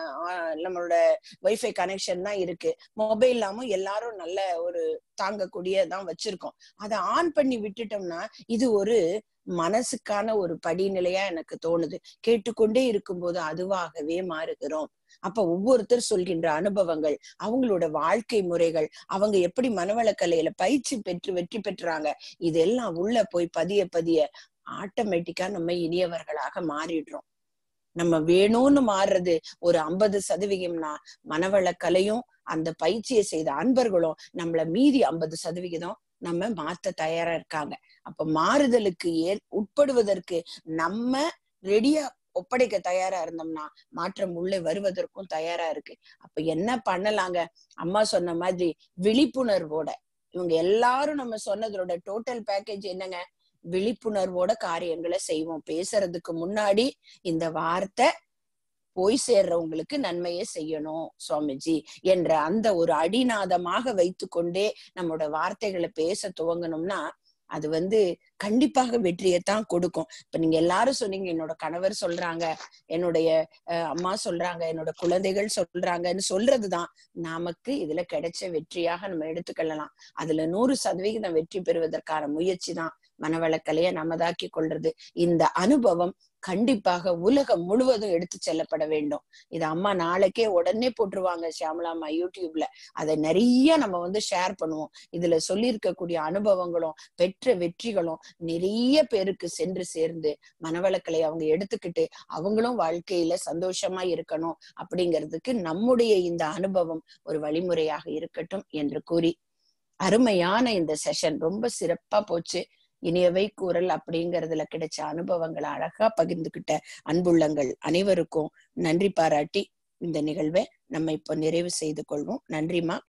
நம்மளோட ஒய்ஃபை கனெக்ஷன் தான் இருக்கு மொபைல் இல்லாம எல்லாரும் நல்ல ஒரு தாங்கக்கூடியதான் வச்சிருக்கோம் அதை ஆன் பண்ணி விட்டுட்டோம்னா இது ஒரு மனசுக்கான ஒரு படிநிலையா எனக்கு தோணுது கேட்டுக்கொண்டே இருக்கும்போது அதுவாகவே மாறுகிறோம் அப்ப ஒவ்வொருத்தர் சொல்கின்ற அனுபவங்கள் அவங்களோட வாழ்க்கை முறைகள் அவங்க எப்படி மனவளக்கலையில பயிற்சி பெற்று வெற்றி பெற்றாங்க இதெல்லாம் உள்ள போய் பதிய பதிய ஆட்டோமேட்டிக்கா நம்ம இனியவர்களாக மாறிடுறோம் நம்ம வேணும்னு மாறுறது ஒரு ஐம்பது சதவிகிதம்னா மனவளக்கலையும் அந்த பயிற்சியை செய்த அன்பர்களும் நம்மள மீதி ஐம்பது சதவிகிதம் நம்ம மாத்த தயாரா இருக்காங்க அப்ப மாறுதலுக்கு ஏ உட்படுவதற்கு நம்ம ரெடியா ஒப்படைக்க தயாரா இருந்தோம்னா மாற்றம் உள்ளே வருவதற்கும் தயாரா இருக்கு அப்ப என்ன பண்ணலாங்க அம்மா சொன்ன மாதிரி விழிப்புணர்வோட இவங்க எல்லாரும் நம்ம சொன்னதோட டோட்டல் பேக்கேஜ் என்னங்க விழிப்புணர்வோட காரியங்களை செய்வோம் பேசுறதுக்கு முன்னாடி இந்த வார்த்தை போய் சேர்றவங்களுக்கு நன்மையை செய்யணும் சுவாமிஜி என்ற அந்த ஒரு அடிநாதமாக வைத்துக்கொண்டே நம்மளோட வார்த்தைகளை பேச துவங்கணும்னா அது வந்து கண்டிப்பாக வெற்றியைத்தான் கொடுக்கும் இப்ப நீங்க எல்லாரும் சொன்னீங்க என்னோட கணவர் சொல்றாங்க என்னுடைய அஹ், அம்மா சொல்றாங்க என்னோட குழந்தைகள் சொல்றாங்கன்னு சொல்றதுதான் நமக்கு இதுல கிடைச்ச வெற்றியாக நம்ம எடுத்துக்கொள்ளலாம் அதுல நூறு சதவிகிதம் வெற்றி பெறுவதற்கான முயற்சி தான் மனவளக்கலைய நமதாக்கி கொள்றது இந்த அனுபவம் கண்டிப்பாக உலகம் முழுவதும் எடுத்து செல்லப்பட வேண்டும் இது அம்மா நாளைக்கே உடனே போட்டுருவாங்க ஷியாமலா அம்மா யூடியூப்ல அதை நிறைய நம்ம வந்து ஷேர் பண்ணுவோம் இதுல சொல்லியிருக்கக்கூடிய அனுபவங்களும் பெற்ற வெற்றிகளும் நிறைய பேருக்கு சென்று சேர்ந்து மனவளக்கலை அவங்க எடுத்துக்கிட்டு அவங்களும் வாழ்க்கையில சந்தோஷமா இருக்கணும் அப்படிங்கிறதுக்கு நம்முடைய இந்த அனுபவம் ஒரு வழிமுறையாக இருக்கட்டும் என்று கூறி அருமையான இந்த செஷன் ரொம்ப சிறப்பா போச்சு இனியவை கூறல் அப்படிங்கறதுல கிடைச்ச அனுபவங்களை அழகா பகிர்ந்துகிட்ட அன்புள்ளங்கள் அனைவருக்கும் நன்றி பாராட்டி இந்த நிகழ்வை நம்ம இப்போ நிறைவு செய்து கொள்வோம் நன்றிமா